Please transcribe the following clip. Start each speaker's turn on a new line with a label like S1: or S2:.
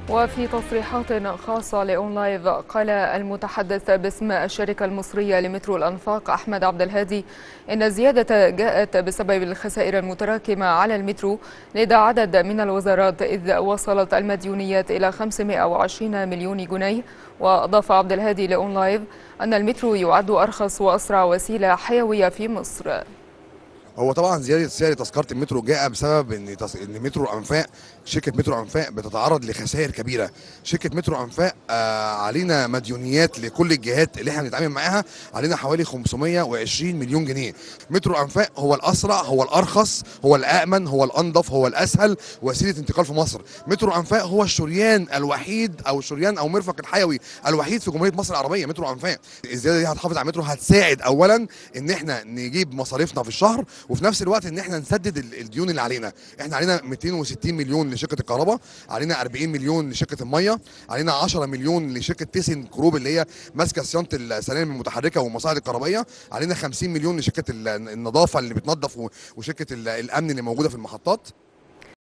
S1: وفي تصريحات خاصة لأون لايف قال المتحدث باسم الشركة المصرية لمترو الأنفاق أحمد عبد الهادي إن الزيادة جاءت بسبب الخسائر المتراكمة على المترو لدى عدد من الوزارات إذ وصلت المديونيات إلى 520 مليون جنيه وأضاف عبد الهادي لأون لايف أن المترو يعد أرخص وأسرع وسيلة حيوية في مصر
S2: هو طبعا زياده سعر تذكره المترو جاء بسبب ان تص... ان مترو انفاق شركه مترو انفاق بتتعرض لخسائر كبيره شركه مترو انفاق آه علينا مديونيات لكل الجهات اللي احنا بنتعامل معاها علينا حوالي 520 مليون جنيه مترو انفاق هو الاسرع هو الارخص هو الامن هو الانظف هو الاسهل وسيله انتقال في مصر مترو انفاق هو الشريان الوحيد او الشريان او مرفق الحيوي الوحيد في جمهوريه مصر العربيه مترو انفاق الزياده دي هتحافظ على المترو هتساعد اولا ان احنا نجيب مصاريفنا في الشهر وفي نفس الوقت ان احنا نسدد الديون اللي علينا احنا علينا 260 مليون لشركه الكهرباء علينا 40 مليون لشركه الميه علينا 10 مليون لشركه تيسن كروب اللي هي ماسكه صيانه السلالم المتحركه والمصاعد الكهربائيه علينا 50 مليون لشركه النظافه اللي بتنظف وشركه الامن اللي موجوده في المحطات